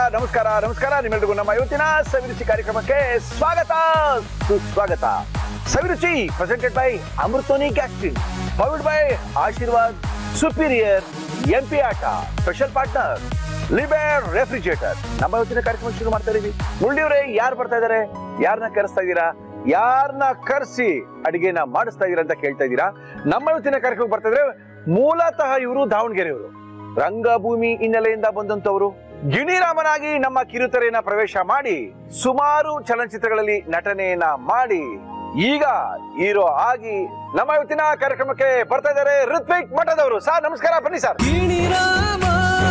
ನಮಸ್ಕಾರ ನಮಸ್ಕಾರ ನಿಮ್ಮೆಲ್ರಿಗೂ ನಮ್ಮ ಇವತ್ತಿನ ಸವಿರುಚಿ ಕಾರ್ಯಕ್ರಮಕ್ಕೆ ಸ್ವಾಗತ ಸುಸ್ವಾಗತ ಸವಿರುಚಿ ಪ್ರೆಸೆಂಟೆಡ್ ಬೈ ಅಮೃತೋನಿ ಗ್ಯಾಸ್ಟ್ರಿನ್ powered by Aashirvaad superior M P atta special partner ಲಿಬೇರ್ ರೆಫ್ರಿಜರೇಟರ್ ನಮ್ಮ ಇವತ್ತಿನ ಕಾರ್ಯಕ್ರಮ ಶುರು ಮಾಡ್ತಾ ಇದೀವಿ ಮುಳ್ಳಿಯವರೇ ಯಾರು ಬರ್ತಾ ಇದಾರೆ ಯಾರನ್ನ ಕರೆಸ್ತಾ ಇದ್ದೀರಾ ಯಾರನ್ನ ಕರೆಸಿ ಅಡಿಗೆನ ಮಾಡಿಸ್ತಾ ಇದೀರಾ ಅಂತ ಕೇಳ್ತಾ ಇದ್ದೀರಾ ನಮ್ಮ ಇವತ್ತಿನ ಕಾರ್ಯಕ್ರಮ ಬರ್ತಾ ಇದ್ರೆ ಮೂಲತಃ ಇವರು ದಾವಣಗೆರೆಯವರು ರಂಗಭೂಮಿ ಹಿನ್ನೆಲೆಯಿಂದ ಬಂದಂತವರು ಗಿಣಿರಾಮನಾಗಿ ನಮ್ಮ ಕಿರುತೆರೆಯನ್ನ ಪ್ರವೇಶ ಮಾಡಿ ಸುಮಾರು ಚಲನಚಿತ್ರಗಳಲ್ಲಿ ನಟನೆಯನ್ನ ಮಾಡಿ ಈಗ ಹೀರೋ ಆಗಿ ನಮ್ಮ ಇವತ್ತಿನ ಕಾರ್ಯಕ್ರಮಕ್ಕೆ ಬರ್ತಾ ಇದ್ದಾರೆ ಋತ್ವಿಕ್ ಮಠದವರು ಸರ್ ನಮಸ್ಕಾರ ಬನ್ನಿ ಸರ್ ಗಿಣಿರಾಮ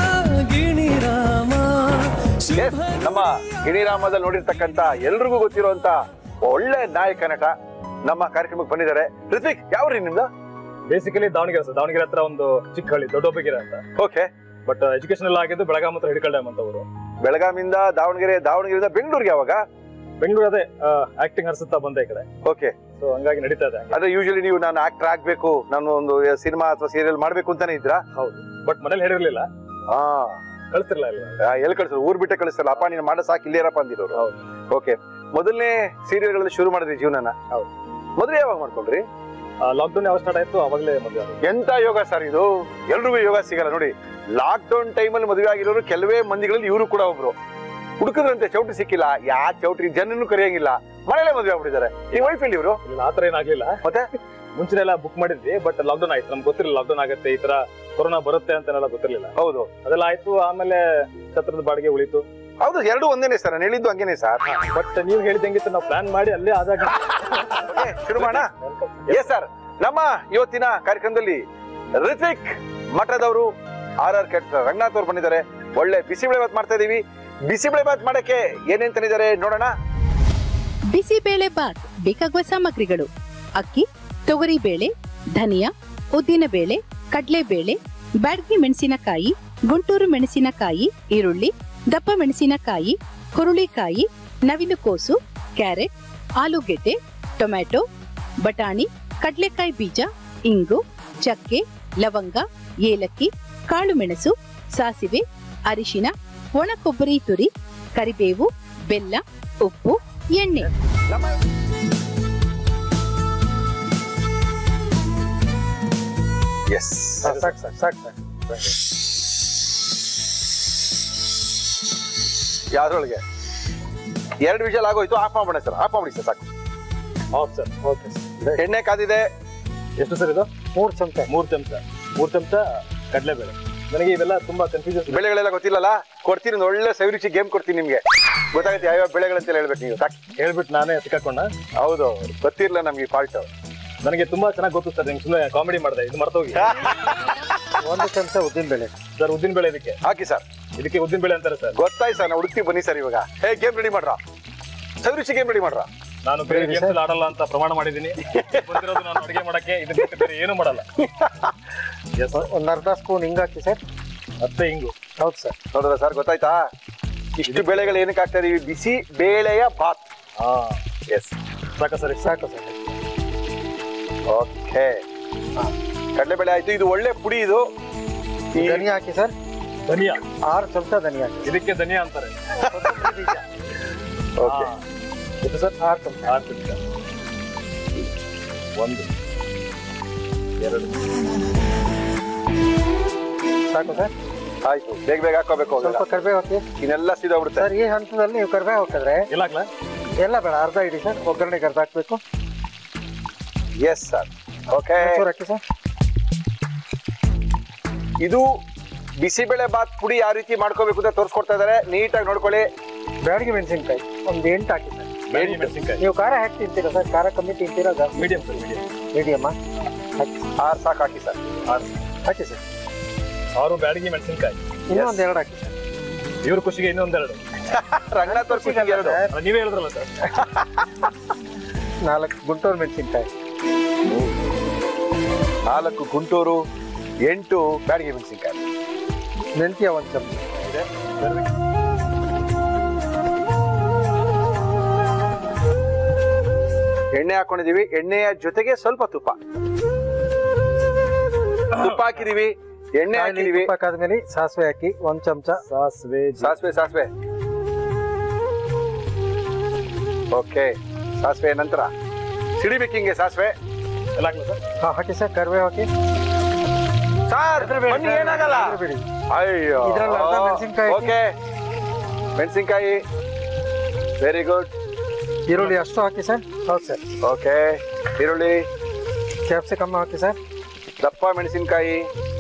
ಗಿಣಿರಾಮ Yes, ನಮ್ಮ ಗಿಣಿರಾಮದಲ್ಲಿ ನೋಡಿರ್ತಕ್ಕಂತ ಎಲ್ರಿಗೂ ಗೊತ್ತಿರುವಂತ ಒಳ್ಳೆ ನಾಯಕ ನಟ ನಮ್ಮ ಕಾರ್ಯಕ್ರಮಕ್ಕೆ ಬಂದಿದ್ದಾರೆ ಋತ್ವಿಕ್ ಯಾವ್ರಿ ನಿಮ್ದು ಬೇಸಿಕಲಿ ದಾವಣಗೆರೆ ಸರ್ ದಾವಣಗೆರೆ ಹತ್ರ ಒಂದು ಚಿಕ್ಕ ಹಳ್ಳಿ ದೊಡ್ಡೊಬ್ಬಗೆರೆ ಅಂತ ಓಕೆ ಬಟ್ ಎಜುಕೇಶನ್ ಎಲ್ಲ ಆಗಿದ್ದು ಬೆಳಗಾಂ ಹತ್ರ ಹಿಡ್ಕಲ್ ಡ್ಯಾಮ್ ಅಂತ ಅವರು ಬೆಳಗಾಮಿಂದ ದಾವಣಗೆರೆ ದಾವಣಗೆರೆಯಿಂದ ಬೆಂಗಳೂರಿಗೆ ಯಾವಾಗ ಬೆಂಗಳೂರು ಅದೇ ಆಕ್ಟಿಂಗ್ ಹರ್ಸುತ್ತಾ ಬಂದೆ ಈ ಕಡೆ ಓಕೆ ಸೊ ಹಂಗಾಗಿ ನಡೀತಾ ಇದೆ ಹಂಗೆ. ಅದೇ ಯೂಶಲಿ ನೀವು ನಾನು ಆಕ್ಟರ್ ಆಗ್ಬೇಕು ನಾನು ಒಂದು ಸಿನಿಮಾ ಅಥವಾ ಸೀರಿಯಲ್ ಮಾಡ್ಬೇಕು ಅಂತಾನೆ ಇದ್ರಾ ಹೌದು ಬಟ್ ಮನೇಲಿ ಹೇಳಿರ್ಲಿಲ್ಲ ಹಾ ಕಳಿಸ್ತಿರ್ಲಿಲ್ಲ ಇಲ್ಲ ಆ, ಎಲ್ಲಿ ಕಳ್ಸೋರು ಊರ್ ಬಿಟ್ಟೆ ಕಳಿಸ್ತಾರಲ್ಲ ಅಪ್ಪ ನೀನು ಮಾಡ ಸಾಕು ಇಲ್ಲೇರಪ್ಪ ಅಂದಿರೋರು ಹೌದು. ಓಕೆ ಮೊದಲನೇ ಸೀರಿಯಲ್ಗಳಲ್ಲಿ ಶುರು ಮಾಡಿದ್ರಿ ಜೀವನನ ಹೌದು. ಮೊದಲು ಯಾವಾಗ ಮಾಡ್ಕೊಂಡ್ರಿ ಲಾಕ್ಡೌನ್ ಯಾವಾಗ ಸ್ಟಾರ್ಟ್ ಆಯ್ತು ಅವಾಗಲೇ ಮದುವೆ ಆಗೋದು. ಎಂತ ಯೋಗ ಸರ್ ಇದು ಎಲ್ರಿಗೂ ಯೋಗ ಸಿಗಲ್ಲ ನೋಡಿ ಲಾಕ್ ಡೌನ್ ಟೈಮಲ್ಲಿ ಮದುವೆ ಆಗಿರೋರು ಕೆಲವೇ ಮಂದಿಗಳಲ್ಲಿ ಇವರು ಕೂಡ ಒಬ್ರು ಹುಡುಕದ್ರಂತೆ ಚೌಟ್ರಿ ಸಿಕ್ಕಿಲ್ಲ ಯಾ ಚೌಟ್ರಿ ಜನನ್ನು ಕರೆಯಂಗಿಲ್ಲ ಮನೇಲೆ ಮದುವೆ ಆಗ್ಬಿಟ್ಟಿದ್ದಾರೆ ಈ ವೈಫ್ ಇಲ್ಲಿ ಇವರು ಇಲ್ಲ ಆತರ ಏನಾಗ್ಲಿಲ್ಲ ಮತ್ತೆ? ಮುಂಚೆ ಎಲ್ಲ ಬುಕ್ ಮಾಡಿದ್ವಿ ಬಟ್ ಲಾಕ್ಡೌನ್ ಆಯ್ತು ನಮ್ಗೆ ಗೊತ್ತಿರಲಿಲ್ಲ ಲಾಕ್ಡೌನ್ ಆಗುತ್ತೆ ಈ ತರ ಕೊರೋನಾ ಬರುತ್ತೆ ಅಂತೆಲ್ಲ ಗೊತ್ತಿರಲಿಲ್ಲ ಹೌದು ಅದೆಲ್ಲ ಆಯ್ತು ಆಮೇಲೆ ಛತ್ರದ ಬಾಡಿಗೆ ಉಳಿತು ಹೌದು ಎರಡು ಒಂದೇನೆ ಸರ್ ನಾನು ಹೇಳಿದ್ದು ಹಂಗೇನೆ ಸರ್ ಬಟ್ ನೀವು ಹೇಳಿದಂಗಿತ್ತು ನಾವು ಪ್ಲಾನ್ ಮಾಡಿ ಅಲ್ಲೇ ಆದಾಗ Okay, ಶುರು ಮಾಡೋಣ ಎಸ್ ಸರ್ ನಮ್ಮ ಇವತ್ತಿನ ಕಾರ್ಯಕ್ರಮದಲ್ಲಿ ರಿತ್ವಿಕ್ ಮಠದವರು ಆರ್ ಆರ್ ಕೆಟ್ ರಂಗನಾಥ್ ಅವ್ರು ಬಂದಿದ್ದಾರೆ ಒಳ್ಳೆ ಬಿಸಿಬೇಳೆ ಬಾತ್ ಮಾಡ್ತಾ ಇದೀವಿ ಬಿಸಿಬೇಳೆ ಬಾತ್ ಮಾಡಕ್ಕೆ ಏನೇನ್ ತಂದಿದ್ದಾರೆ ನೋಡೋಣ ಬಿಸಿಬೇಳೆ ಬಾತ್ ಬೇಕಾಗುವ ಸಾಮಗ್ರಿಗಳು ಅಕ್ಕಿ ತೊಗರಿಬೇಳೆ ಧನಿಯಾ ಉದ್ದಿನಬೇಳೆ ಕಡಲೆಬೇಳೆ ಬ್ಯಾಡಗಿ ಮೆಣಸಿನಕಾಯಿ ಗುಂಟೂರು ಮೆಣಸಿನಕಾಯಿ ಈರುಳ್ಳಿ ದಪ್ಪ ಮೆಣಸಿನಕಾಯಿ ಹುರುಳಿಕಾಯಿ ನವಿಲುಕೋಸು ಕ್ಯಾರೆಟ್ ಆಲೂಗೆಡ್ಡೆ ಟೊಮ್ಯಾಟೊ ಬಟಾಣಿ ಕಡಲೆಕಾಯಿ ಬೀಜ ಇಂಗು ಚಕ್ಕೆ ಲವಂಗ ಏಲಕ್ಕಿ ಕಾಳು ಮೆಣಸು ಸಾಸಿವೆ ಅರಿಶಿನ ಒಣ ಕೊಬ್ಬರಿ ತುರಿ ಕರಿಬೇವು ಬೆಲ್ಲ ಉಪ್ಪು ಎಣ್ಣೆ ನಮ್ಮ ಎಸ್ ಸಾಕು ಸಾಕು ಸಾಕು ಸಾಕು ಯಾವ್ದ್ರೊಳಗೆ ಎರಡು ವಿಷಯ ಆಗೋಯ್ತು ಆಫ್ ಮಾಡೋಣ ಸರ್ ಆಫ್ ಮಾಡಿ ಸರ್ ಸಾಕು ಹೌದು ಸರ್ ಓಕೆ ಸರ್ ಎಣ್ಣೆ ಕಾದಿದೆ ಎಷ್ಟು ಸರ್ ಇದು ಮೂರ್ ಚಮಚ ಮೂರ್ ಚಮಚ ಮೂರ್ ಚಮಚ ಕಡಲೆಬೇಳೆ ನನಗೆ ಇವೆಲ್ಲ ತುಂಬಾ ಕನ್ಫ್ಯೂಷನ್ ಬೆಳೆಗಳೆಲ್ಲ ಗೊತ್ತಿಲ್ಲಲ್ಲ ಕೊಡ್ತೀನಿ ಒಂದು ಒಳ್ಳೆ ಸವಿರುಚಿ ಗೇಮ್ ಕೊಡ್ತೀನಿ ನಿಮ್ಗೆ ಗೊತ್ತಾಗುತ್ತೆ ಯಾವ್ಯಾವ ಬೆಳೆಗಳಂತ ಹೇಳ್ಬೇಕು ನೀವು ಸಾಕು ಹೇಳ್ಬಿಟ್ಟು ನಾನೇ ಸಿಕ್ಕಾಕೊಂಡ ಹೌದು ಗೊತ್ತಿರ್ಲಿಲ್ಲ ನಮ್ಗೆ ಫಾಲ್ಟ್ ನನಗೆ ತುಂಬಾ ಚೆನ್ನಾಗಿ ಗೊತ್ತು ಸರ್ ನಿಮ್ಗೆ ಸುಮ್ಮನೆ ಕಾಮಿಡಿ ಮಾಡಿದೆ ಇದು ಮರ್ತೋಗಿ ಒಂದು ಚಮಚ ಉದ್ದಿನ ಬೇಳೆ ಸರ್ ಉದ್ದಿನ ಬೇಳೆ ಇದಕ್ಕೆ ಹಾಕಿ ಸರ್ ಇದಕ್ಕೆ ಉದ್ದಿನ ಬೇಳೆ ಅಂತಾರೆ ಸರ್ ಗೊತ್ತಾಯ್ತು ಸರ್ ನಾವು ಹುಡುಕ್ತಿ ಬನ್ನಿ ಸರ್ ಇವಾಗ ಹೇ ಗೇಮ್ ರೆಡಿ ಮಾಡ್ರ ಸವಿರುಚಿ ಗೇಮ್ ರೆಡಿ ಮಾಡ್ರ ನಾನು ಬೇರೆ ಗೇಮ್ಸ್ ಎಲ್ಲ ಆಡಲ್ಲ ಅಂತ ಪ್ರಮಾಣ ಮಾಡಿದ್ದೀನಿ ಬಂದಿರೋದು ನಾನು ಅಡುಗೆ ಮಾಡಕ್ಕೆ ಇದನ್ನ ಬಿಟ್ಟು ಬೇರೆ ಏನು ಮಾಡಲ್ಲ ಎಸ್ ಒಂದ್ ಅರ್ಧ ಸ್ಪೂನ್ ಹಿಂಗ್ ಹಾಕಿ ಸರ್ ಮತ್ತೆ ಹಿಂಗು ಹೌದು ಸರ್ ನೋಡಿದ್ರ ಸರ್ ಗೊತ್ತಾಯ್ತಾ ಇಷ್ಟು ಬೆಳೆಗಳು ಏನಕ್ಕೆ ಹಾಕ್ತಾ ಇದೀವಿ ಬಿಸಿ ಬೇಳೆಯ ಬಾತ್ ಹಾ ಎಸ್ ಸಾಕ ಸರ್ ಸಾಕು ಸರ್ ಓಕೆ ಕಡಲೆಬೇಳೆ ಆಯ್ತು ಇದು ಒಳ್ಳೆ ಪುಡಿ ಇದು ಈ ಧನಿಯಾ ಹಾಕಿ ಸರ್ ಧನಿಯಾ ಆರು ಚಮಚ ಧನಿಯಾ ಹಾಕಿ ಇದಕ್ಕೆ ಧನಿಯಾ ಅಂತಾರೆ ಕೊತ್ತಂಬರಿ ಬೀಜ ಓಕೆ ಹಾ. ಎಷ್ಟು ಸರ್ ಆರು ಚಮಚ ಆರು ಚಮಚ ಒಂದು ಎರಡು ಸಾಕು ಸರ್ ಆಯ್ತು ಬೇಗ ಬೇಗ ಹಾಕೋಬೇಕು ಸ್ವಲ್ಪ ಕರಿಬೇವು ಹಾಕಿ ಇನ್ನೆಲ್ಲ ಸಿದೋಗ್ಬಿಡುತ್ತೆ ಸರ್ ಈ ಹಂತದಲ್ಲಿ ನೀವು ಕರಿಬೇವು ಹಾಕಿದ್ರೆ ಎಲ್ಲ ಹಾಕ್ಲಾ ಎಲ್ಲ ಬೇಡ ಅರ್ಧ ಇಡಿ ಸರ್ ಒಗ್ಗರಣೆಗೆ ಅರ್ಧ ಹಾಕ್ಬೇಕು ಎಸ್ ಸರ್ ಓಕೆ ಒಂಚೂರು ಹಾಕಿ ಸರ್ ಇದು ಬಿಸಿಬೇಳೆ ಬಾತ್ ಪುಡಿ ಯಾವ ರೀತಿ ಮಾಡ್ಕೋಬೇಕು ಅಂತ ತೋರಿಸ್ಕೊಡ್ತಾ ಇದಾರೆ ನೀಟಾಗಿ ನೋಡ್ಕೊಳ್ಳಿ ಬ್ಯಾಡಗಿ ಮೆಣಸಿನ್ಕಾಯಿ ಒಂದು ಎಂಟು ಹಾಕಿ ಸರ್ ಬ್ಯಾಡಗಿ ಮೆಣಸಿನ್ಕಾಯಿ ನೀವು ಖಾರ ಹಾಕಿ ತಿಂತೀರಾ ಸರ್ ಖಾರ ಕಮ್ಮಿ ತಿಂತೀರಾ ಜಾಸ್ತಿ ಮೀಡಿಯಂ ಸರ್ ಮೀಡಿಯಂ ಮೀಡಿಯಮ್ಮ ಹಾಕಿ ಆರ್ ಸಾಕು ಹಾಕಿ ಸರ್ ಆರು ಹಾಕಿ ಸರ್ ಆರು ಬ್ಯಾಡಗಿ ಮೆಣಸಿನ್ಕಾಯಿ ಇನ್ನೊಂದು ಎರಡು ಹಾಕಿ ಸರ್ ಇವ್ರ ಖುಷಿಗೆ ಇನ್ನೊಂದೆರಡು ರಂಗನಾಥ್ ಅವ್ರ ಖುಷಿಗೆ ಎರಡು ಸರ್, ಅಲ್ಲ, ನೀವೇ ಹೇಳಿದ್ರಲ್ಲ ಸರ್ ನಾಲ್ಕು ಗುಂಟೂರು ಮೆಣಸಿನ್ಕಾಯಿ ನಾಲ್ಕು ಗುಂಟೂರು ಎಂಟು ಬ್ಯಾಡಗಿ ಮೆಣಸಿನ್ಕಾಯಿ ಮೆಂತ್ಯ ಒಂದು ಚಮಚ ಇದೆ ಎಣ್ಣೆ ಹಾಕೊಂಡಿದೀವಿ ಎಣ್ಣೆಯ ಜೊತೆಗೆ ಸ್ವಲ್ಪ ತುಪ್ಪ ತುಪ್ಪ ಹಾಕಿದೀವಿ ಎಣ್ಣೆ ಕಾಯ್ಲಿ ಹಾಕಿದೀವಿ ತುಪ್ಪ ಹಾಕಾದ್ಮೇಲೆ ಸಾಸಿವೆ ಹಾಕಿ ಒಂದ್ ಚಮಚ ಸಾಸಿವೆ ಜೀರಿಗೆ. ಸಾಸಿವೆ ಸಾಸಿವೆ ಓಕೆ ಸಾಸಿವೆ ನಂತರ ಸಿಡಿಬೇಕು ಹಿಂಗೆ ಸಾಸಿವೆ ಎಲ್ಲ ಹಾಕ್ಲಾ ಸರ್ ಹಾ ಹಾಕಿ ಸರ್ ಕರಿಬೇವು ಹಾಕಿ ಸರ್ ಹೆದ್ರಬೇಡಿ ಬನ್ನಿ sir, ಏನಾಗಲ್ಲ ಹೆದ್ರಬೇಡಿ. ಅಯ್ಯೋ ಇದ್ರಲ್ಲಿ ಅರ್ಧ ಮೆಣಸಿನ್ಕಾಯಿ ಹಾಕಿ. ಓಕೆ ಮೆಣಸಿನ್ಕಾಯಿ ವೆರಿ ಗುಡ್ ಈರುಳ್ಳಿ ಅಷ್ಟು ಹಾಕಿ ಸರ್ ಹೌದು ಸರ್ ಓಕೆ ಈರುಳ್ಳಿ ಕ್ಯಾಪ್ಸಿಕಮ್ ಹಾಕಿ ಸರ್ ದಪ್ಪ ಮೆಣಸಿನ್ಕಾಯಿ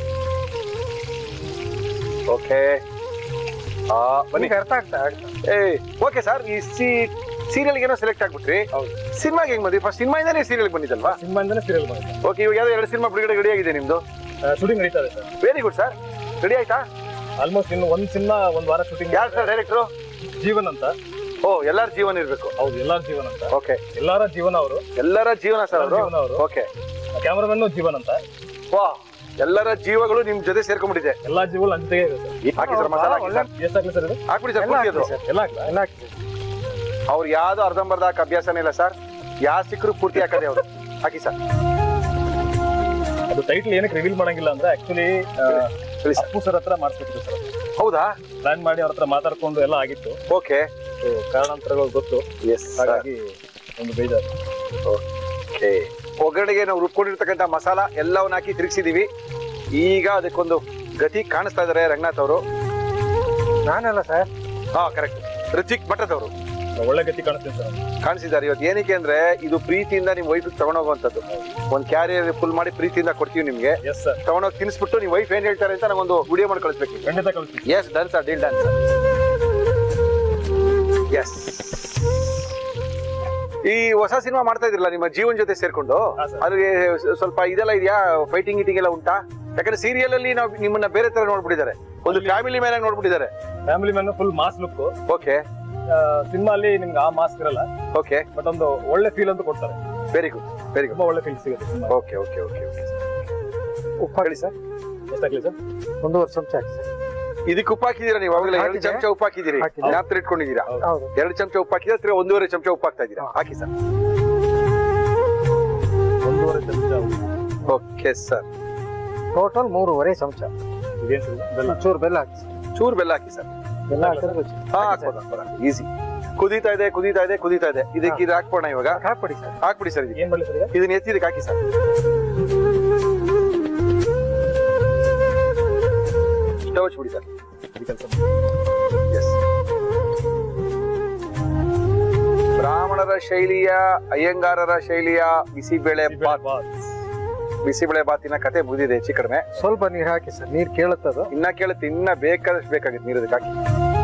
ಓಕೆ ಆ ಬನ್ನಿ ನಿಮಗೆ ಅರ್ಥ ಆಗ್ತಾ ಆಗ್ತಾ ಏ ಓಕೆ ಸರ್ ಈ ಸಿ ಸೀರಿಯಲ್ಗೆ ಏನೋ ಸೆಲೆಕ್ಟ್ ಆಗ್ಬಿಟ್ರಿ ಹೌದು ಸಿನಿಮಾಗೆ ಹೆಂಗ್ ಬಂದ್ರಿ ಫಸ್ಟ್ ಸಿನಿಮಾಯಿಂದನೇ ಸೀರಿಯಲ್ ಬಂದಿದ್ದಲ್ವಾ ಸಿನಿಮಾಯಿಂದನೇ ಸೀರಿಯಲ್ ಮಾಡಿದೆ ಓಕೆ ಇವಾಗ ಯಾವ್ದೋ ಎರಡು ಸಿನಿಮಾ ಬಿಡುಗಡೆ ರೆಡಿ ಆಗಿದೆ ನಿಮ್ದು ಶೂಟಿಂಗ್ ನಡೀತಾ ಇದೆ sir very good sir ready ಆಯ್ತಾ ಆಲ್ಮೋಸ್ಟ್ ಇನ್ನು ಒಂದ್ ಸಿನಿಮಾ ಒಂದ್ ವಾರ ಶೂಟಿಂಗ್ ಯಾರು ಸರ್ ಡೈರೆಕ್ಟ್ರು ಜೀವನ್ ಅಂತ ಓ ಎಲ್ಲರ ಜೀವನ ಇರ್ಬೇಕು ಹೌದು ಎಲ್ಲಾರ ಜೀವನ್ ಅಂತ ಓಕೆ ಎಲ್ಲಾರ ಜೀವನ ಅವರು ಎಲ್ಲರ ಜೀವನ ಸರ್ ಎಲ್ಲರ ಜೀವನ ಅವರು ಅವರು. ಓಕೆ ಕ್ಯಾಮರಾಮನ್ ಜೀವನ್ ಅಂತ ವಾ ಎಲ್ಲರ ಜೀವಗಳು ನಿಮ್ ಜೊತೆ ಸೇರ್ಕೊಂಡ್ಬಿಟ್ಟಿದೆ ಎಲ್ಲಾ ಜೀವನ ನನ್ನ ಜೊತೆಗೆ ಇದೆ ಸರ್ ಹಾಕಿ ಸರ್ ಮಸಾಲ ಹಾಕಿ ಸರ್ ಎಷ್ಟಾಗ್ಲಿ ಸರ್ ಇದು ಹಾಕ್ಬಿಡಿ ಸರ್ ಎಲ್ಲ ಪೂರ್ತಿ ಹಾಕಿ ಅದು ಸರ್ ಎಲ್ಲ ಹಾಕ್ಲಾ ಎಲ್ಲ ಹಾಕಿ ಅವ್ರು ಯಾವ್ದು ಅರ್ಧಂಬರ್ಧ ಹಾಕಿ ಅಭ್ಯಾಸನೇ ಇಲ್ಲ ಸರ್ ಯಾ ಸಿಕ್ಕರು ಪೂರ್ತಿ ಹಾಕದೆ ಅವರು ಹಾಕಿ ಸರ್ ಅದು ಟೈಟ್ಲ್ ಏನಕ್ಕೆ ರಿವೀಲ್ ಮಾಡಂಗಿಲ್ಲ ಅಂದ್ರೆ ಆಕ್ಚುಲಿ ಹೇಳಿ ಸರ್ ಅಪ್ಪು ಸರ್ ಹತ್ರ ಮಾಡಿಸ್ಬೇಕಿತ್ತು ಸರ್ ಹೌದಾ ಪ್ಲಾನ್ ಮಾಡಿ ಅವ್ರ ಹತ್ರ ಮಾತಾಡ್ಕೊಂಡು ಎಲ್ಲ ಆಗಿತ್ತು ಓಕೆ So, ಕಾರಣಾಂತರಗಳು ಗೊತ್ತು ಎಸ್ ಹಾಗಾಗಿ ಒಂದು ಬೇಜಾರು ಓಕೆ ಒಗ್ಗರಣೆಗೆ ನಾವು ರುಬ್ಕೊಂಡಿರ್ತಕ್ಕಂಥ ಮಸಾಲ ಎಲ್ಲವನ್ನ ಹಾಕಿ ತಿರುಗಿಸಿದೀವಿ ಈಗ ಅದಕ್ಕೊಂದು ಗತಿ ಕಾಣಿಸ್ತಾ ಇದಾರೆ ರಂಗನಾಥ್ ಅವರು ನಾನಲ್ಲ ಸರ್ ಹಾ ಕರೆಕ್ಟ್ ಋತಿಕ್ ಭಟ್ಟದ್ ಅವರು ಒಳ್ಳೆ ಗತಿ ಕಾಣಿಸ್ತೀನಿ ಸರ್ ಕಾಣಿಸಿದ್ದಾರೆ ಇವತ್ತು ಏನಕ್ಕೆ ಅಂದ್ರೆ ಇದು ಪ್ರೀತಿಯಿಂದ ನಿಮ್ ವೈಫ್ ತಗೊಂಡೋಗುವಂಥದ್ದು ಒಂದ್ ಕ್ಯಾರಿಯರ್ ಫುಲ್ ಮಾಡಿ ಪ್ರೀತಿಯಿಂದ ಕೊಡ್ತೀವಿ ನಿಮ್ಗೆ ಎಸ್ ಸರ್ ತಗೊಂಡೋಗಿ ತಿನ್ಸ್ಬಿಟ್ಟು ನೀವು ವೈಫ್ ಏನ್ ಹೇಳ್ತಾರೆ ಅಂತ ನಂಗೊಂದು ವಿಡಿಯೋ ಮಾಡಿ ಕಳಿಸ್ಬೇಕು ಖಂಡಿತ ಕಳಿಸ್ತೀನಿ yes done sir deal done yes ಈ ಹೊಸ ಸಿನಿಮಾ ಮಾಡ್ತಾ ಇದ್ರಲ್ಲ ನಿಮ್ಮ ಜೀವನ್ ಜೊತೆ ಸೇರ್ಕೊಂಡು ಹಾ, sir. ಅದ್ರಿಗೆ ಸ್ವಲ್ಪ ಇದೆಲ್ಲ ಇದೆಯಾ ಫೈಟಿಂಗ್ ಇಟಿಂಗ್ ಎಲ್ಲ ಉಂಟಾ ಯಾಕಂದ್ರೆ ಸೀರಿಯಲ್ ಅಲ್ಲಿ ನಾವು ನಿಮ್ಮನ್ನ ಬೇರೆ ತರ ನೋಡ್ಬಿಟ್ಟಿದ್ದಾರೆ ಒಂದು ಫ್ಯಾಮಿಲಿ ಮೇಲೆ ನೋಡ್ಬಿಟ್ಟಿದ್ದಾರೆ family man full mass look okay ಸಿನಿಮಾ ಅಲ್ಲಿ ನಿಮ್ಗೆ ಆ ಮಾಸ್ ಇರಲ್ಲ ಓಕೆ ಬಟ್ ಒಂದು ಒಳ್ಳೆ ಫೀಲ್ ಅಂತ ಕೊಡ್ತಾರೆ ವೆರಿ ಗುಡ್ ವೆರಿ ಗುಡ್ ತುಂಬಾ ಒಳ್ಳೆ ಫೀಲ್ ಸಿಗುತ್ತೆ ಸಿನಿಮಾ ಓಕೆ ಓಕೆ ಓಕೆ ಓಕೆ ಉಪ್ಪು ಹಾಕಿ ಸರ್ ಎಷ್ಟಾಗ್ಲಿ ಸರ್ ಒಂದೂವರೆ ಚಮಚ ಹಾಕಿ ಸರ್ ಇದಕ್ಕೆ ಉಪ್ಪು ಹಾಕಿದೀರಾ ನೀವು ಅವಾಗಲೇ ಎರಡು ಹಾಕಿದೆ. ಚಮಚ ಉಪ್ಪು ಹಾಕಿದಿರಿ ಹಾಕಿದೆ. ಜ್ಞಾಪಕ ಇಟ್ಕೊಂಡಿದ್ದೀರಾ ಹೌದು ಎರಡು ಚಮಚ ಉಪ್ಪು ಹಾಕಿದ್ರೆ ತಿರ್ಗಾ ಒಂದೂವರೆ ಚಮಚ ಉಪ್ಪು ಹಾಕ್ತಾ ಇದ್ದೀರಾ ಹಾ. ಹಾಕಿ ಸರ್ ಒಂದೂವರೆ ಚಮಚ ಓಕೆ ಸರ್ ಟೋಟಲ್ ಮೂರುವರೆ ಚಮಚ ಇದೇನ್ ಸರ್ ಬೆಲ್ಲ ಚೂರು ಬೆಲ್ಲ ಹಾಕಿ ಸರ್ ಚೂರ್ ಬೆಲ್ಲ ಹಾಕಿ ಸರ್ ಬೆಲ್ಲ ಹಾಕಿದ್ರೆ ರುಚಿ ಹಾ ಹಾಕಿ ಸರ್. ಹಾಕ್ಬೋದು ಈಸಿ ಕುದೀತಾ ಇದೆ ಕುದೀತಾ ಇದೆ ಕುದೀತಾ ಇದೆ ಇದಕ್ಕೆ ಇದು ಹಾಕ್ಬೋಣ ಇವಾಗ ಹಾಕ್ಬಿಡಿ ಸರ್ ಹಾಕ್ಬಿಡಿ ಸರ್ ಇದಕ್ಕೆ ಏನ್ ಮಾಡಲಿ ಸರ್ ಈಗ ಇದನ್ನ ಎತ್ತಿ ಇದಕ್ಕೆ ಹಾಕಿ ಸರ್ ಸ್ಟವ್ ಹಚ್ಬಿಡಿ ಸರ್ ಈ ಕೆಲಸ ಎಸ್ ಬ್ರಾಹ್ಮಣರ ಶೈಲಿಯ ಅಯ್ಯಂಗಾರರ ಶೈಲಿಯ ಬಿಸಿಬೇಳೆ ಬಾತ್ ಬಿಸಿಬೇಳೆ ಬಾತಿನ ಕತೆ ಮುಗಿದಿದೆ ಹೆಚ್ಚು ಕಡಿಮೆ ಸ್ವಲ್ಪ ನೀರು ಹಾಕಿ ಸರ್ ನೀರು ಕೇಳುತ್ತದು ಇನ್ನ ಕೇಳುತ್ತೆ ಇನ್ನ ಬೇಕಾದಷ್ಟು ಬೇಕಾಗಿತ್ತು ನೀರು ಅದಕ್ಕೆ ಹಾಕಿ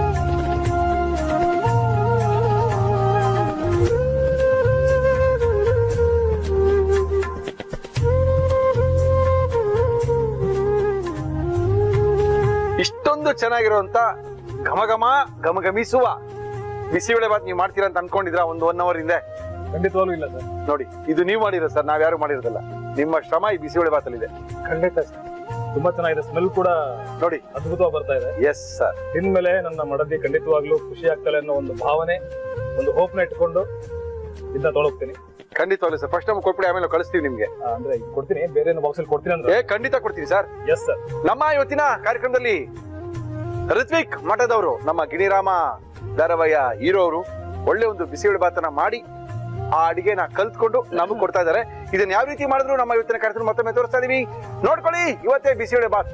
ಇಷ್ಟೊಂದು ಚೆನ್ನಾಗಿರುವಂತ ಘಮ ಘಮ ಘಮಘಮಿಸುವ ಬಿಸಿಬೇಳೆ ಬಾತ್ ನೀವು ಮಾಡ್ತೀರಾ ಅಂತ ಅನ್ಕೊಂಡಿದ್ರ ಒಂದು ಒನ್ ಅವರ್ ಹಿಂದೆ ಖಂಡಿತವಾಗ್ಲೂ ಇಲ್ಲ ಸರ್ ನೋಡಿ ಇದು ನೀವು ಮಾಡಿರೋ ಸರ್ ನಾವ್ ಯಾರು ಮಾಡಿರೋದಲ್ಲ ನಿಮ್ಮ ಶ್ರಮ ಈ ಬಿಸಿಬೇಳೆ ಬಾತಲ್ಲಿದೆ ಖಂಡಿತ ಸರ್ ತುಂಬಾ ಚೆನ್ನಾಗಿದೆ ಸ್ಮೆಲ್ ಕೂಡ ನೋಡಿ ಅದ್ಭುತವಾಗಿ ಬರ್ತಾ ಇದೆ ಎಸ್ ಸರ್ ತಿಂದ್ಮೇಲೆ ನನ್ನ ಮಡದಿ ಖಂಡಿತವಾಗ್ಲೂ ಖುಷಿ ಆಗ್ತಾಳೆ ಅನ್ನೋ ಒಂದು ಭಾವನೆ ಒಂದು ಹೋಪ್ನ ಇಟ್ಕೊಂಡು ಇದನ್ನ ತೊಗೊಳೋಗ್ತೀನಿ ಖಂಡಿತವಾಗ್ಲೂ ಸರ್ ಫಸ್ಟ್ ನಮ್ಗೆ ಕೊಟ್ಬಿಡಿ ಆಮೇಲೆ ಕಳಿಸ್ತೀವಿ ನಿಮ್ಗೆ ಆ, ಅಂದ್ರೆ ಈಗ ಕೊಡ್ತೀನಿ ಬೇರೆ ಬಾಕ್ಸ್ ಅಲ್ಲಿ ಕೊಡ್ತೀನಿ ಅಂದ್ರೆ ಏ ಖಂಡಿತ ಕೊಡ್ತೀನಿ ಸರ್ ಎಸ್ ಸರ್ ನಮ್ಮ ಇವತ್ತಿನ ಕಾರ್ಯಕ್ರಮದಲ್ಲಿ ಋತ್ವಿಕ್ ಮಠದವರು ನಮ್ಮ ಗಿಣಿರಾಮ ಧಾರಾವಾಹಿಯ ಹೀರೋ ಅವರು ಒಳ್ಳೆ ಒಂದು ಬಿಸಿಬೇಳೆ ಬಾತನ ಮಾಡಿ ಆ ಅಡಿಗೆನ ಕಲ್ತ್ಕೊಂಡು ನಮಗ್ ಕೊಡ್ತಾ ಇದ್ದಾರೆ ಇದನ್ನ ಯಾವ ರೀತಿ ಮಾಡಿದ್ರು ನಮ್ಮ ಇವತ್ತಿನ ಕಾರ್ಯಕ್ರಮ ಮತ್ತೊಮ್ಮೆ ತೋರಿಸ್ತಾ ಇದೀವಿ ನೋಡ್ಕೊಳ್ಳಿ ಇವತ್ತೇ ಬಿಸಿಬೇಳೆ ಬಾತ್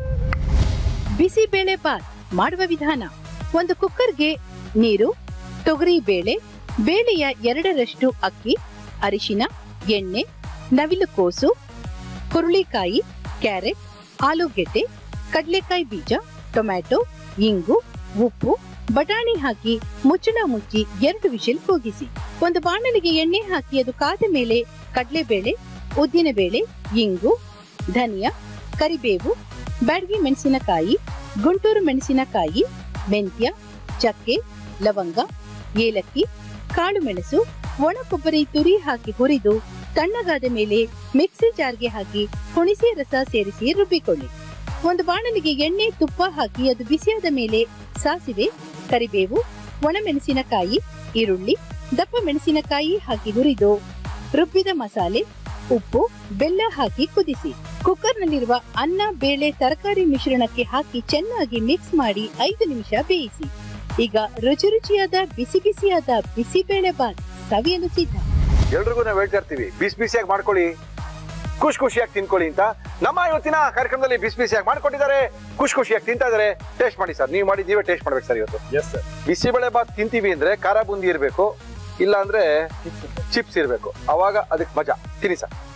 ಬಿಸಿಬೇಳೆ ಬಾತ್ ಮಾಡುವ ವಿಧಾನ ಒಂದು ಕುಕ್ಕರ್ಗೆ ನೀರು ತೊಗರಿ ಬೇಳೆ ಬೇಳೆಯ ಎರಡರಷ್ಟು ಅಕ್ಕಿ ಅರಿಶಿನ ಎಣ್ಣೆ ನವಿಲುಕೋಸು ಹುರುಳಿಕಾಯಿ ಕ್ಯಾರೆಟ್ ಆಲೂಗೆಡ್ಡೆ ಕಡಲೆಕಾಯಿ ಬೀಜ ಟೊಮ್ಯಾಟೊ ಇಂಗು ಉಪ್ಪು ಬಟಾಣಿ ಹಾಕಿ ಮುಚ್ಚಳ ಮುಚ್ಚಿ ಎರಡು ವಿಷಲ್ ಕೂಗಿಸಿ ಒಂದು ಬಾಣಲಿಗೆ ಎಣ್ಣೆ ಹಾಕಿ ಅದು ಕಾದ ಮೇಲೆ ಕಡಲೆಬೇಳೆ ಉದ್ದಿನಬೇಳೆ ಇಂಗು ಧನಿಯಾ ಕರಿಬೇವು ಬ್ಯಾಡಗಿ ಮೆಣಸಿನಕಾಯಿ ಗುಂಟೂರು ಮೆಣಸಿನಕಾಯಿ ಮೆಂತ್ಯ ಚಕ್ಕೆ ಲವಂಗ ಏಲಕ್ಕಿ ಕಾಳು ಮೆಣಸು ಒಣ ಕೊಬ್ಬರಿ ತುರಿ ಹಾಕಿ ಹುರಿದು ತಣ್ಣಗಾದ ಮೇಲೆ ಮಿಕ್ಸಿ ಜಾರ್ಗೆ ಹಾಕಿ ಹುಣಿಸೆ ರಸ ಸೇರಿಸಿ ರುಬ್ಬಿಕೊಳ್ಳಿ ಒಂದು ಬಾಣಲಿಗೆ ಎಣ್ಣೆ ತುಪ್ಪ ಹಾಕಿ ಅದು ಬಿಸಿಯಾದ ಮೇಲೆ ಸಾಸಿವೆ ಕರಿಬೇವು ಒಣಮೆಣಸಿನಕಾಯಿ ಈರುಳ್ಳಿ ದಪ್ಪ ಮೆಣಸಿನಕಾಯಿ ಹಾಕಿ ಹುರಿದು ರುಬ್ಬಿದ ಮಸಾಲೆ ಉಪ್ಪು ಬೆಲ್ಲ ಹಾಕಿ ಕುದಿಸಿ ಕುಕ್ಕರ್ನಲ್ಲಿರುವ ಅನ್ನ ಬೇಳೆ ತರಕಾರಿ ಮಿಶ್ರಣಕ್ಕೆ ಹಾಕಿ ಚೆನ್ನಾಗಿ ಮಿಕ್ಸ್ ಮಾಡಿ ಐದು ನಿಮಿಷ ಬೇಯಿಸಿ ಈಗ ರುಚಿ ರುಚಿಯಾದ ಬಿಸಿ ಬಿಸಿಯಾದ ಬಿಸಿಬೇಳೆ ಬಾತ್ ಸವಿಯಲು ಸಿದ್ಧ ಎಲ್ರಿಗೂ ನಾವು ಹೇಳ್ತಾ ಇರ್ತೀವಿ ಬಿಸಿ ಬಿಸಿಯಾಗಿ ಮಾಡ್ಕೊಳ್ಳಿ ಖುಷಿ ಖುಷಿಯಾಗಿ ತಿನ್ಕೊಳ್ಳಿ ಅಂತ ನಮ್ಮ ಇವತ್ತಿನ ಕಾರ್ಯಕ್ರಮದಲ್ಲಿ ಬಿಸಿ ಬಿಸಿಯಾಗಿ ಮಾಡ್ಕೊಟ್ಟಿದ್ದಾರೆ ಖುಷಿ ಖುಷಿಯಾಗಿ ತಿಂತಾ ಇದಾರೆ ಟೇಸ್ಟ್ ಮಾಡಿ ಸರ್ ನೀವು ಮಾಡಿ ನೀವೇ ಟೇಸ್ಟ್ ಮಾಡ್ಬೇಕು ಸರ್ ಇವತ್ತು ಎಸ್ ಸರ್ ಬಿಸಿಬೇಳೆ ಬಾತ್ ತಿಂತೀವಿ ಅಂದ್ರೆ ಖಾರ ಬುಂದಿ ಇರಬೇಕು ಇಲ್ಲ ಅಂದ್ರೆ ಚಿಪ್ಸ್ ಇರಬೇಕು ಅವಾಗ ಅದಕ್ಕೆ ಮಜಾ ತಿನ್ನಿ ಸರ್